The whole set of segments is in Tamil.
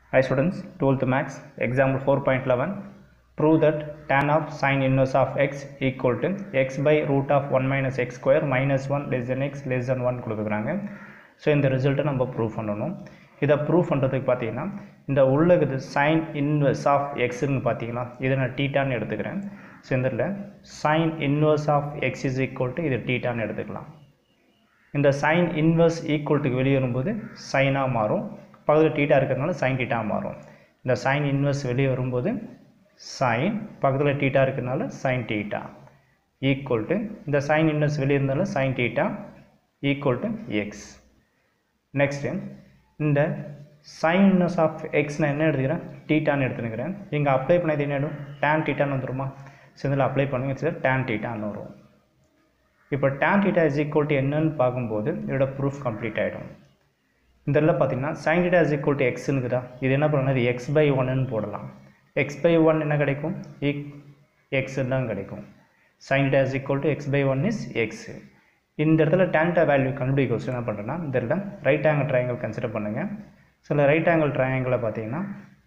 Hi students, 12th max, example 4.11. Prove that tan of sine inverse of x equal to x by root of 1 minus x square minus 1 less than x less than 1 கொடுக்குறாங்க ஸோ இந்த ரிசல்ட்டை நம்ம ப்ரூவ் பண்ணணும் இதை ப்ரூவ் பண்ணுறதுக்கு பார்த்தீங்கன்னா இந்த உள்ளது சைன் இன்வெர்ஸ் ஆஃப் எக்ஸுன்னு பார்த்தீங்கன்னா இதை நான் டீட்டான்னு எடுத்துக்கிறேன் ஸோ இந்த இடத்துல sine inverse of x is equal to இது டீட்டான்னு எடுத்துக்கலாம் இந்த சைன் இன்வெர்ஸ் ஈக்குவல்ட்டுக்கு வெளியே வரும்போது சைனாக மாறும் பக்கத்தில் டீட்டா இருக்கிறதுனால சைன் டீட்டா மாறும் இந்த சைன் இன்வெர்ஸ் வெளியே வரும்போது சைன் பக்கத்தில் டீட்டா இருக்கிறதுனால சைன் டீட்டா ஈக்குவல் டு இந்த சைன் இன்வெர்ஸ் வெளியே இருந்தாலும் sine theta equal to x next இந்த சைன் இன்வெர்ஸ் ஆஃப் எக்ஸ் நான் என்ன எடுத்துக்கிறேன் டீட்டான்னு எடுத்துக்கிறேன் இங்கே அப்ளை பண்ணது என்ன ஆகிடும் டேன் டீட்டான்னு வந்துருமா ஸோ இதில் அப்ளை பண்ணுங்க சார் டேன் டீட்டான்னு வரும் இப்போ tan theta is equal to என்னன்னு பார்க்கும்போது இதோட ப்ரூஃப் கம்ப்ளீட் ஆகிடும் இந்த இதில் பார்த்தீங்கன்னா sine theta is equal to எக்ஸுனுக்குதா இது என்ன பண்ணணும் இது எக்ஸ் பை ஒன்னு போடலாம் எக்ஸ் பை ஒன் என்ன கிடைக்கும் ஈக் எக்ஸ் தான் கிடைக்கும் sine theta is equal to x by one is x இந்த இடத்துல டேன்டா வேல்யூ கண்டுபிடிக்க என்ன பண்ணுறேன்னா இந்த இடத்துல ரைட் ஆங்கிள் ட்ரையாங்கிள் கன்சிடர் பண்ணுங்கள் சில ரைட் ஆங்கிள் ட்ரையாங்கிளை பார்த்தீங்கன்னா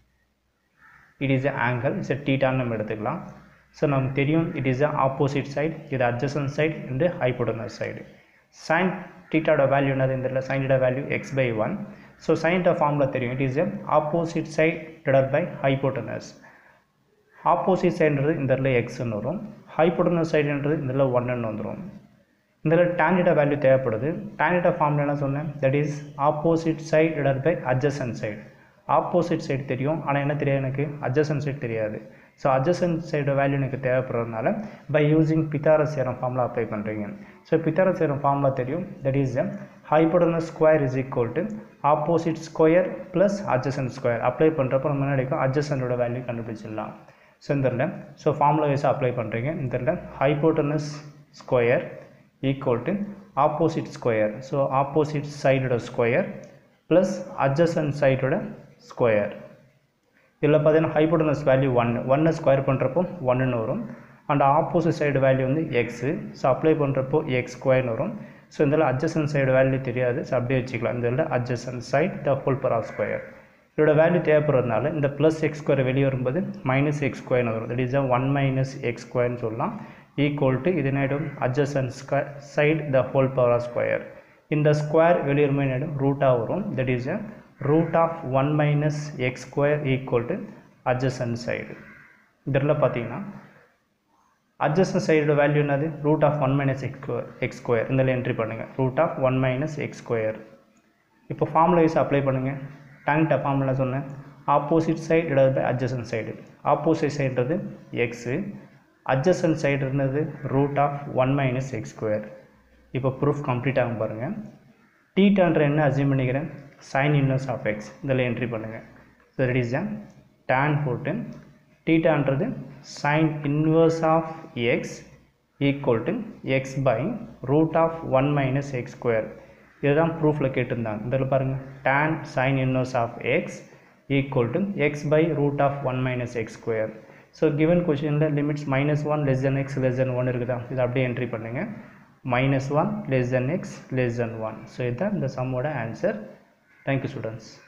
it is a angle it's a டீட்டான்னு நம்ம எடுத்துக்கலாம் ஸோ நமக்கு தெரியும் it is a opposite side இது அட்ஜசன் சைடு இந்த ஹைப்போடனஸ் சைடு சைன் டீட்டாவோட வேல்யூ என்னது இந்த இடத்துல sine theta value x by one so sine ஃபார்மில் தெரியும் it is a opposite side divide by hypotenuse opposite சைடுன்றது இந்த இடத்துல எக்ஸ்ன்னு வரும் ஹைப்போட்டனஸ் சைடுன்றது இந்த இடத்துல ஒன்றுன்னு வந்துடும் இந்த இடத்துல டேன்டா வேல்யூ தேவைப்படுது டேன்டா ஃபார்மில் என்ன சொன்னேன் that is opposite side divide by adjacent side opposite side தெரியும் ஆனால் என்ன தெரியாது எனக்கு அட்ஜசன் சைடு தெரியாது ஸோ அட்ஜசன் சைடு வேல்யூ எனக்கு தேவைப்படுறதுனால பை யூஸிங் பித்தாரஸ் சேரம் ஃபார்மில் அப்ளை பண்ணுறீங்க ஸோ பித்தாரஸ் சேரம் ஃபார்மில் தெரியும் that is a hypotenuse square is equal to opposite square plus adjacent square apply பண்ணுறப்போ நம்ம என்ன கிடைக்கும் அட்ஜசனோட வேல்யூ கண்டுபிடிச்சிடலாம் ஸோ இந்த இடத்துல ஸோ ஃபார்முலா வைஸாக அப்ளை பண்ணுறீங்க இந்த இடத்துல hypotenuse square equal to opposite square so opposite சைடோட ஸ்கொயர் ப்ளஸ் அட்ஜசன் சைடோட ஸ்கொயர் இதில் பார்த்தீங்கன்னா ஹைப்போட்டனஸ் வேல்யூ ஒன் ஒன்னை ஸ்கொயர் பண்ணுறப்போ ஒன்றுன்னு வரும் அண்ட் ஆப்போசிட் சைடு வேல்யூ வந்து எக்ஸு ஸோ அப்ளை பண்ணுறப்போ எக்ஸ் ஸ்கொயர்னு வரும் ஸோ இதில் அட்ஜசன் சைடு வேல்யூ தெரியாது ஸோ அப்படியே வச்சுக்கலாம் இந்த இதில் adjacent side the whole power of square இதோட வேல்யூ தேவைப்படுறதுனால இந்த ப்ளஸ் எக்ஸ் ஸ்கொயர் வெளியே வரும்போது மைனஸ் எக்ஸ் ஸ்கொயர்னு வரும் that is one minus x ஸ்கொயர்னு சொல்லலாம் ஈக்குவல் டு இது என்ன adjacent square side the whole power of square இந்த ஸ்கொயர் வெளியே வரும்போது என்ன ரூட்டாக வரும் that is a root of one minus x square equal to adjacent side இதில் பார்த்தீங்கன்னா அட்ஜஸ்டன் சைடோட வேல்யூ என்னது root of one minus x square x square இதில் என்ட்ரி பண்ணுங்கள் root of one minus x square இப்போ ஃபார்முலா வைஸ் அப்ளை பண்ணுங்கள் டேங்க்ட ஃபார்முலா சொன்னேன் opposite side divide by adjacent side opposite சைடுன்றது எக்ஸு அட்ஜசன் சைடு இருந்தது root of one minus x square இப்போ ப்ரூஃப் கம்ப்ளீட் ஆகும் பாருங்கள் டீட்டான்ற என்ன அசியூம் பண்ணிக்கிறேன் சைன் இன்வர்ஸ் ஆஃப் எக்ஸ் இதில் என்ட்ரி பண்ணுங்கள் ஸோ ரெட் இஸ் டேன் போட்டு டீட்டான்றது sine inverse of x equal to x by root of one minus x square இதுதான் ப்ரூஃபில் கேட்டிருந்தாங்க இதில் பாருங்கள் tan sine inverse of x equal to x by root of one minus x square so given கொஷினில் limits minus one less than x less than one இருக்குதா இது அப்படியே என்ட்ரி பண்ணுங்கள் minus one less than x less than one so இதுதான் இந்த சம்மோட ஆன்சர் தேங்க்யூ ஸ்டூடெண்ட்ஸ்